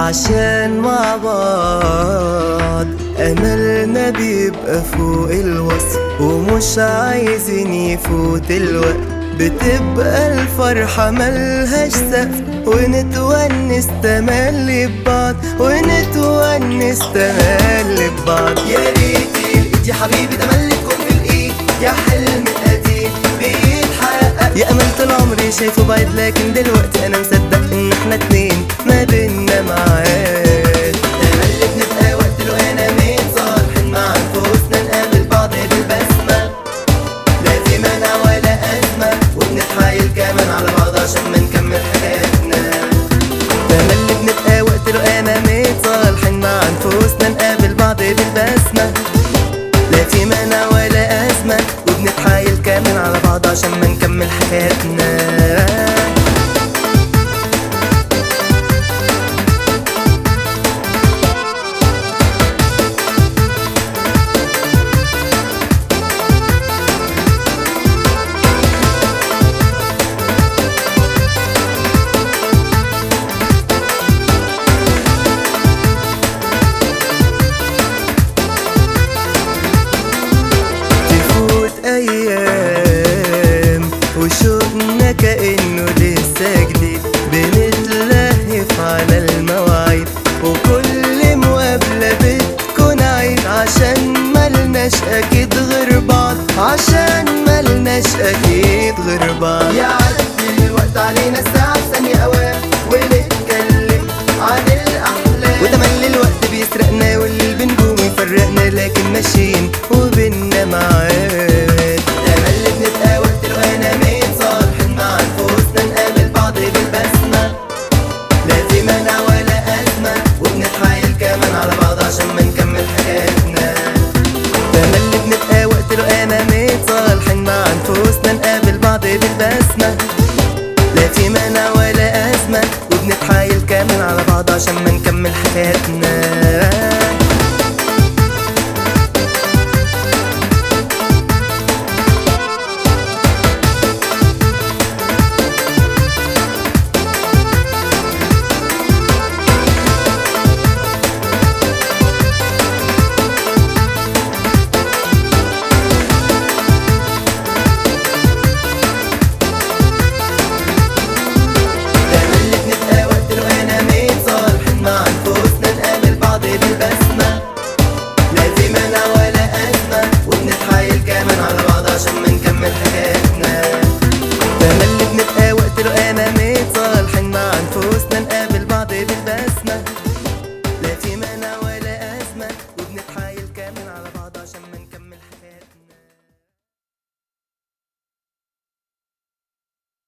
عشان مع بعض أملنا بيبقى فوق الوصف ومش عايزين يفوت الوقت بتبقى الفرحة ملهاش سقف ونتونس تملي ببعض ونتونس تملي ببعض يا ريت الايد يا حبيبي ده ملككم في الايد يا حلم قديم بيتحقق يا امل طول عمري شايفه بعيد لكن دلوقتي انا مصدق ان احنا اتنين ما بينا معاد تملي بنبقى وقت الوقانا متصالحين مع انفسنا نقابل بعض بالبسمة لا في منع ولا أزمة وبنتحايل كمان على بعض عشان ما نكمل حكايتنا تملي بنبقى وقت رقانا متصالحين مع انفسنا نقابل بعض بالبسمة لا في مانع ولا أزمة وبنتحايل كمان على بعض عشان ما نكمل حياتنا تفوت ايام وشوقنا كانه لسه جديد بنتلهف على المواعيد وكل مقابله بتكون عيد عشان ملناش اكيد غير بعض عشان ملناش اكيد غير بعض يعدي الوقت علينا الساعة في ثانية أوام ونتكلم عن الأحلام وتملي الوقت بيسرقنا واللي بنقوم يفرقنا لكن ماشيين وبينا معاد